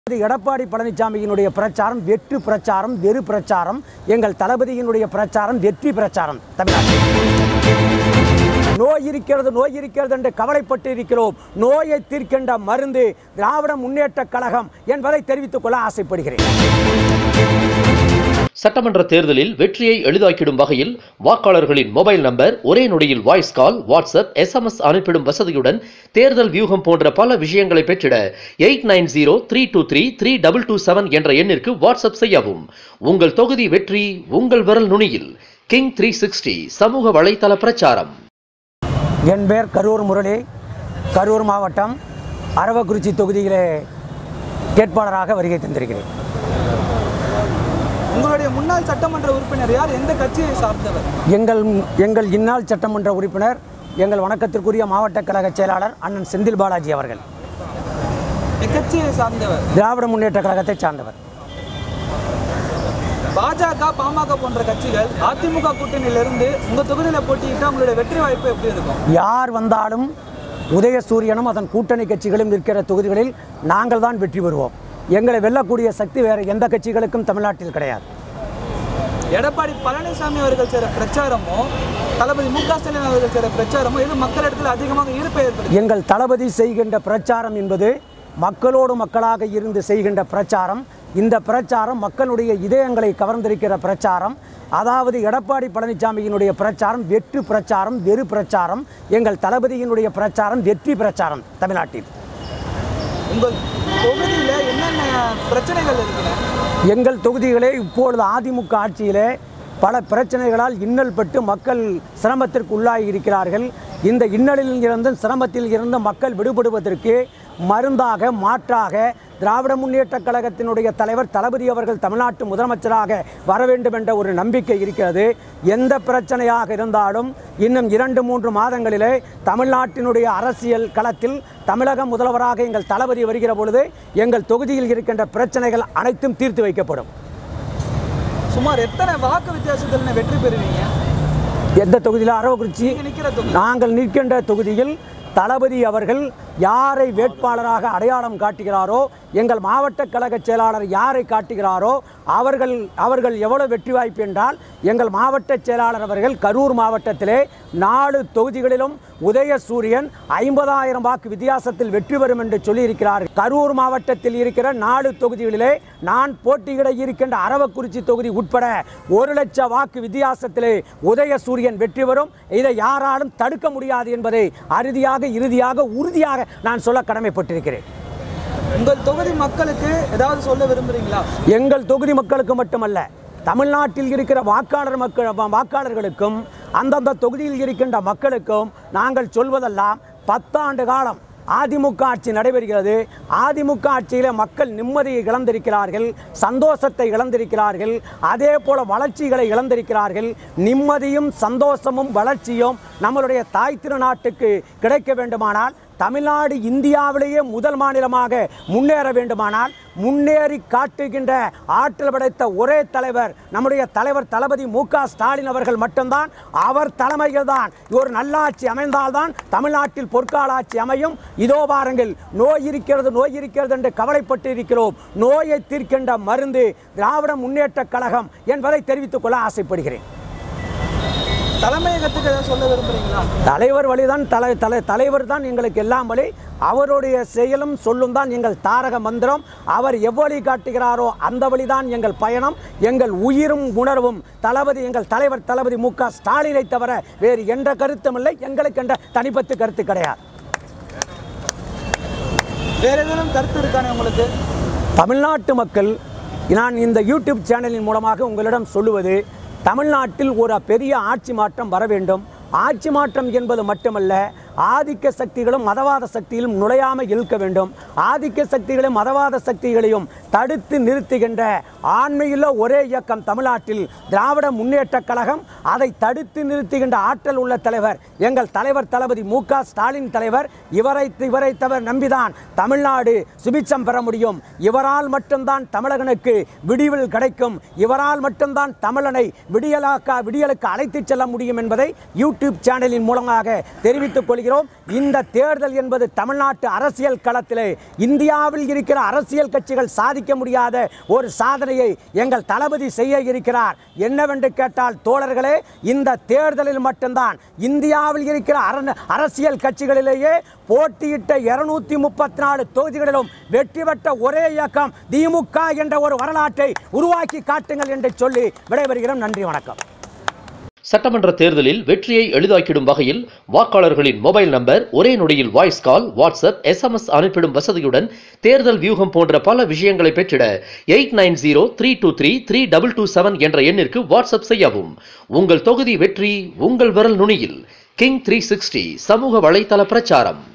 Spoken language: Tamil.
இது எடப்பாடி பழனிசாமியினுடைய பிரச்சாரம் வெற்று பிரச்சாரம் வெறு பிரச்சாரம் எங்கள் தளபதியினுடைய பிரச்சாரம் வெற்றி பிரச்சாரம் தமிழ்நாட்டில் நோய் இருக்கிறது நோய் இருக்கிறது என்று கவலைப்பட்டு இருக்கிறோம் நோயை தீர்க்கின்ற மருந்து திராவிட முன்னேற்ற கழகம் என்பதை தெரிவித்துக் கொள்ள ஆசைப்படுகிறேன் சட்டமன்ற தேர்தலில் வெற்றியை எளிதாக்கிடும் வகையில் வாக்காளர்களின் மொபைல் நம்பர் ஒரே நொடியில் வாய்ஸ் கால் வாட்ஸ்அப் எஸ்எம்எஸ் அனுப்பிடும் வசதியுடன் தேர்தல் வியூகம் போன்ற பல விஷயங்களை பெற்றிட eight nine zero three two three three double two seven என்ற எண்ணிற்கு வாட்ஸ்அப் செய்யவும் உங்கள் தொகுதி வெற்றி உங்கள் விரல் நுனியில் கிங் த்ரீ சிக்ஸ்டி சமூக வலைத்தள பிரச்சாரம் என் பெயர் கரூர் முரளி கரூர் மாவட்டம் அரவக்குறிச்சி தொகுதியிலே கேட்பாளராக வருகை தந்திருக்கிறேன் உங்களுடைய முன்னாள் சட்டமன்ற உறுப்பினர் யார் எந்த கட்சியை சார்ந்தவர் எங்கள் எங்கள் இந்நாள் சட்டமன்ற உறுப்பினர் எங்கள் வணக்கத்திற்குரிய மாவட்ட கழக செயலாளர் அண்ணன் செந்தில் பாலாஜி அவர்கள் எக்கட்சியை சார்ந்தவர் திராவிட முன்னேற்ற கழகத்தை சார்ந்தவர் பாஜக பாமக போன்ற கட்சிகள் அதிமுக கூட்டணியிலிருந்து உங்க தொகுதியில போட்டியிட்டா உங்களுடைய வெற்றி வாய்ப்பு எப்படி இருக்கும் யார் வந்தாலும் உதயசூரியனும் அதன் கூட்டணி கட்சிகளும் இருக்கிற தொகுதிகளில் நாங்கள் தான் வெற்றி பெறுவோம் எங்களை வெல்லக்கூடிய சக்தி வேறு எந்த கட்சிகளுக்கும் தமிழ்நாட்டில் கிடையாது எடப்பாடி பழனிசாமி அவர்கள் செய்கிற பிரச்சாரமோ தளபதி மு க ஸ்டாலின் அவர்கள் செய்கிற பிரச்சாரமோ இது மக்களிடத்தில் அதிகமாக ஈர்ப்பை ஏற்படுத்தி எங்கள் தளபதி செய்கின்ற பிரச்சாரம் என்பது மக்களோடு மக்களாக இருந்து செய்கின்ற பிரச்சாரம் இந்த பிரச்சாரம் மக்களுடைய இதயங்களை கவர்ந்திருக்கிற பிரச்சாரம் அதாவது எடப்பாடி பழனிசாமியினுடைய பிரச்சாரம் வெற்று பிரச்சாரம் வெறு பிரச்சாரம் எங்கள் தளபதியினுடைய பிரச்சாரம் வெற்றி பிரச்சாரம் தமிழ்நாட்டில் உங்கள் தொகுதியில என்னென்ன பிரச்சனைகள் இருக்குன்னு எங்கள் தொகுதிகளே இப்பொழுது அதிமுக ஆட்சியிலே பல பிரச்சனைகளால் இன்னல் பட்டு மக்கள் சிரமத்திற்கு உள்ளாகி இருக்கிறார்கள் இந்த இன்னலில் இருந்தும் சிரமத்தில் இருந்து மக்கள் விடுபடுவதற்கு மருந்தாக மாற்றாக திராவிட முன்னேற்ற கழகத்தினுடைய தலைவர் தளபதி அவர்கள் தமிழ்நாட்டு முதலமைச்சராக வர வேண்டும் என்ற ஒரு நம்பிக்கை இருக்கிறது எந்த பிரச்சனையாக இருந்தாலும் இன்னும் இரண்டு மூன்று மாதங்களிலே தமிழ்நாட்டினுடைய அரசியல் களத்தில் தமிழக முதல்வராக எங்கள் தளபதி வருகிற பொழுது எங்கள் தொகுதியில் இருக்கின்ற பிரச்சனைகள் அனைத்தும் தீர்த்து வைக்கப்படும் சுமார் எத்தனை வாக்கு வித்தியாசத்தில் வெற்றி பெறுவீங்க எந்த தொகுதியில் அரவக்குறிச்சி நீங்க நிக்கிற தொகுதி நாங்கள் நிற்கின்ற தொகுதியில் தளபதி அவர்கள் யாரை வேட்பாளராக அடையாளம் காட்டுகிறாரோ எங்கள் மாவட்ட கழக செயலாளர் யாரை காட்டுகிறாரோ அவர்கள் அவர்கள் எவ்வளவு வெற்றி வாய்ப்பு என்றால் எங்கள் மாவட்ட செயலாளர் அவர்கள் கரூர் மாவட்டத்திலே நாலு தொகுதிகளிலும் உதயசூரியன் ஐம்பதாயிரம் வாக்கு வித்தியாசத்தில் வெற்றி பெறும் என்று சொல்லியிருக்கிறார் கரூர் மாவட்டத்தில் இருக்கிற நாலு தொகுதிகளிலே நான் போட்டியிட இருக்கின்ற அரவக்குறிச்சி தொகுதி உட்பட ஒரு லட்ச வாக்கு வித்தியாசத்திலே உதயசூரியன் வெற்றி பெறும் இதை யாராலும் தடுக்க முடியாது என்பதை அறுதியாக இறுதியாக உறுதியாக நான் சொல்ல கடமைப்பட்டிருக்கிறேன் உங்கள் தொகுதி மக்களுக்கு ஏதாவது சொல்ல விரும்புறீங்களா எங்கள் தொகுதி மக்களுக்கு மட்டுமல்ல தமிழ்நாட்டில் இருக்கிற வாக்காளர் மக்கள் வாக்காளர்களுக்கும் அந்தந்த தொகுதியில் இருக்கின்ற மக்களுக்கும் நாங்கள் சொல்வதெல்லாம் பத்தாண்டு காலம் அதிமுக ஆட்சி நடைபெறுகிறது அதிமுக ஆட்சியில் மக்கள் நிம்மதியை இழந்திருக்கிறார்கள் சந்தோஷத்தை இழந்திருக்கிறார்கள் அதே போல வளர்ச்சிகளை இழந்திருக்கிறார்கள் நிம்மதியும் சந்தோஷமும் வளர்ச்சியும் நம்மளுடைய தாய் திருநாட்டுக்கு கிடைக்க வேண்டுமானால் தமிழ்நாடு இந்தியாவிலேயே முதல் மாநிலமாக முன்னேற வேண்டுமானால் முன்னேறி காட்டுகின்ற ஆற்றல் படைத்த ஒரே தலைவர் நம்முடைய தலைவர் தளபதி மு க ஸ்டாலின் அவர்கள் மட்டும்தான் அவர் தலைமையில் தான் ஒரு நல்லாட்சி அமைந்தால்தான் தமிழ்நாட்டில் பொற்கால ஆட்சி அமையும் இதோ பாருங்கள் நோய் இருக்கிறது நோய் இருக்கிறது என்று கவலைப்பட்டு இருக்கிறோம் நோயை தீர்க்கின்ற மருந்து திராவிட முன்னேற்ற கழகம் என்பதை தெரிவித்துக் கொள்ள ஆசைப்படுகிறேன் தலைமையகத்துக்கு ஏதாவது சொல்ல விரும்புறீங்களா தலைவர் வழிதான் தலை தலை தலைவர் தான் எங்களுக்கு எல்லாம் வழி அவருடைய செயலும் சொல்லும் தான் எங்கள் தாரக மந்திரம் அவர் எவ்வழி காட்டுகிறாரோ அந்த வழிதான் எங்கள் பயணம் எங்கள் உயிரும் உணர்வும் தளபதி எங்கள் தலைவர் தளபதி மு க ஸ்டாலினை தவிர வேறு என்ற கருத்தும் இல்லை எங்களுக்கு என்ற தனிப்பத்து கருத்து கிடையாது வேற ஏதேனும் கருத்து இருக்கானே உங்களுக்கு தமிழ்நாட்டு மக்கள் நான் இந்த யூடியூப் சேனலின் மூலமாக உங்களிடம் சொல்லுவது தமிழ்நாட்டில் ஒரு பெரிய ஆட்சி மாற்றம் வர வேண்டும் ஆட்சி மாற்றம் என்பது மட்டுமல்ல ஆதிக்க சக்திகளும் மதவாத சக்தியிலும் நுழையாமல் இருக்க வேண்டும் ஆதிக்க சக்திகளையும் மதவாத சக்திகளையும் தடுத்து நிறுத்துகின்ற ஆண்மையுள்ள ஒரே இயக்கம் தமிழ்நாட்டில் திராவிட முன்னேற்ற கழகம் அதை தடுத்து நிறுத்துகின்ற ஆற்றல் உள்ள தலைவர் எங்கள் தலைவர் தளபதி மு க ஸ்டாலின் தலைவர் இவரை இவரை தவிர நம்பிதான் தமிழ்நாடு சுபிட்சம் பெற முடியும் இவரால் மட்டும்தான் தமிழகனுக்கு விடிவில் கிடைக்கும் இவரால் மட்டும்தான் தமிழனை விடியலாக்க விடியலுக்கு அழைத்துச் செல்ல முடியும் என்பதை யூடியூப் சேனலின் மூலமாக தெரிவித்துக் கொள்கிறேன் கேட்டுக்கொள்கிறோம் இந்த தேர்தல் என்பது தமிழ்நாட்டு அரசியல் களத்திலே இந்தியாவில் இருக்கிற அரசியல் கட்சிகள் சாதிக்க முடியாத ஒரு சாதனையை எங்கள் தளபதி செய்ய இருக்கிறார் என்னவென்று கேட்டால் தோழர்களே இந்த தேர்தலில் மட்டும்தான் இந்தியாவில் இருக்கிற அரண்- அரசியல் கட்சிகளிலேயே போட்டியிட்ட இருநூத்தி முப்பத்தி நாலு தொகுதிகளிலும் வெற்றி பெற்ற ஒரே இயக்கம் திமுக என்ற ஒரு வரலாற்றை உருவாக்கி காட்டுங்கள் என்று சொல்லி விடைபெறுகிறோம் நன்றி வணக்கம் சட்டமன்ற தேர்தலில் வெற்றியை எளிதாக்கிடும் வகையில் வாக்காளர்களின் மொபைல் நம்பர் ஒரே நொடியில் வாய்ஸ் கால் வாட்ஸ்அப் எஸ்எம்எஸ் அனுப்பிடும் வசதியுடன் தேர்தல் வியூகம் போன்ற பல விஷயங்களை பெற்றிட eight nine zero three two three three double two seven என்ற எண்ணிற்கு வாட்ஸ்அப் செய்யவும் உங்கள் தொகுதி வெற்றி உங்கள் விரல் நுனியில் கிங் த்ரீ சிக்ஸ்டி சமூக வலைத்தள பிரச்சாரம்